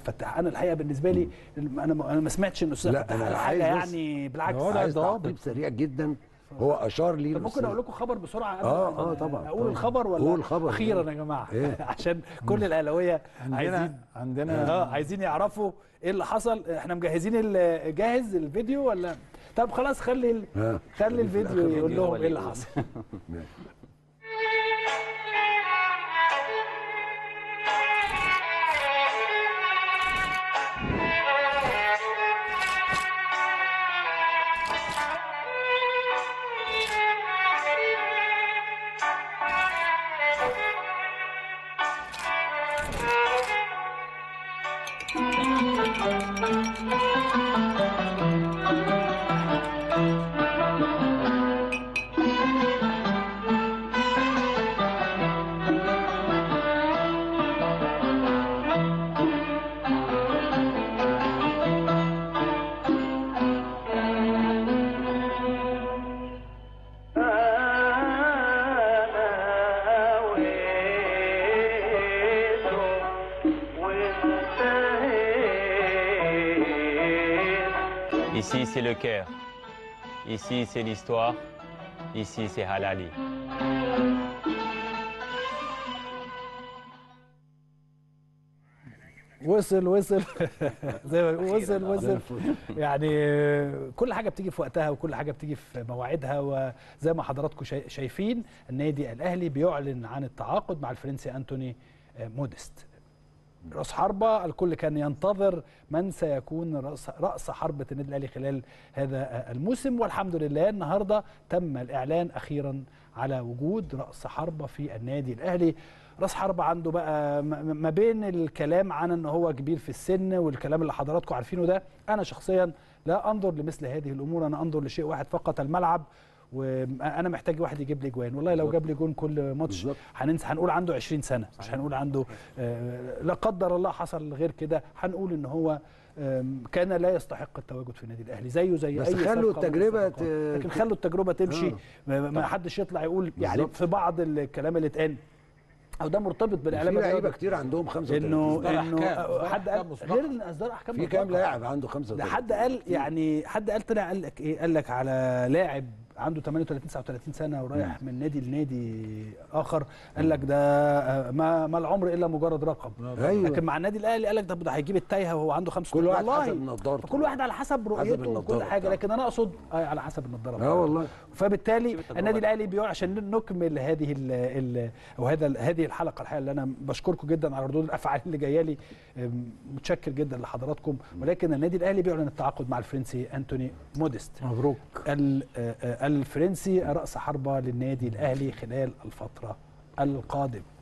فتاح انا الحقيقه بالنسبه لي انا ما- انا ما سمعتش ان استاذ لا، فتاح أنا قال حاجه عايز بس- يعني بالعكس هو ده عايز ضوابط. تعقيب سريع جدا هو اشار لي طب ممكن اقول لكم خبر بسرعه قبل آه، ما آه، طبعا، اقول طبعا. الخبر ولا قول خبر. اخيرا يا جماعه إيه؟ عشان كل الاهلاويه عندنا عايزين عندنا اه عايزين يعرفوا ايه اللي حصل احنا مجهزين ال- جاهز الفيديو ولا طب خلاص خلي ال... ها. خلي الفيديو يقول لهم ايه اللي حصل Ici, c'est le Caire. Ici, c'est l'histoire. Ici, c'est Halali. وصل وصل زي ما بيقول وصل وصل يعني كل حاجه بتيجي في وقتها وكل حاجه بتيجي في مواعيدها وزي ما حضراتكم شاي- شايفين النادي الاهلي بيعلن عن التعاقد مع الفرنسي انتوني موديست راس حربة الكل كان ينتظر من سيكون رأس, رأس حربة النادي الأهلي خلال هذا الموسم والحمد لله النهاردة تم الإعلان أخيرا على وجود رأس حربة في النادي الأهلي راس حربة عنده بقى م- ما بين الكلام عن ان هو كبير في السن والكلام اللي حضراتكم عارفينه ده انا شخصيا لا انظر لمثل هذه الامور انا انظر لشيء واحد فقط الملعب وانا محتاج واحد يجيب لي جوان والله لو جاب لي جون كل ماتش بالظبط. هننسى هنقول عنده 20 سنه مش هنقول عنده آه، لا قدر الله حصل غير كده هنقول ان هو آم، كان لا يستحق التواجد في النادي الاهلي زيه زي بس اي خلوا صفقة من التجربة الصفقات. ت- لكن خلوا التجربه تمشي آه. ما ما حدش يطلع يقول يعني بالظبط. في بعض الكلام اللي اتقال او ده مرتبط في بالاعلام لعيبه الرياضي. كتير عندهم 35 انه إصدار انه أحكام، حد إصدار قال أحكام مسبقة. غير ان اصدار احكام في كام مسبقة. لاعب عنده ده 35 حد قال يعني حد قال طلع قال لك ايه قال لك على لاعب عنده 38 39 سنه ورايح من نادي لنادي اخر قال لك ده آه، ما ما العمر الا مجرد رقم أيوة. لكن مع النادي الاهلي قال لك ده ده هيجيب التايهه وهو عنده 35 كل واحد والله حسب نضارته. كل واحد على حسب رؤيته وكل النضارة حاجه بتاعته. لكن انا اقصد آه على حسب النضاره اه والله فبالتالي النادي الاهلي بيقول عشان نكمل هذه ال ال او هذا ال- هذه الحلقه الحقيقه اللي انا بشكركم جدا على ردود الافعال اللي جايه لي أم، متشكر جدا لحضراتكم ولكن النادي الاهلي بيعلن التعاقد مع الفرنسي انتوني موديست مبروك ال- آه، آه، الفرنسي راس حربه للنادي الاهلي خلال الفتره القادمه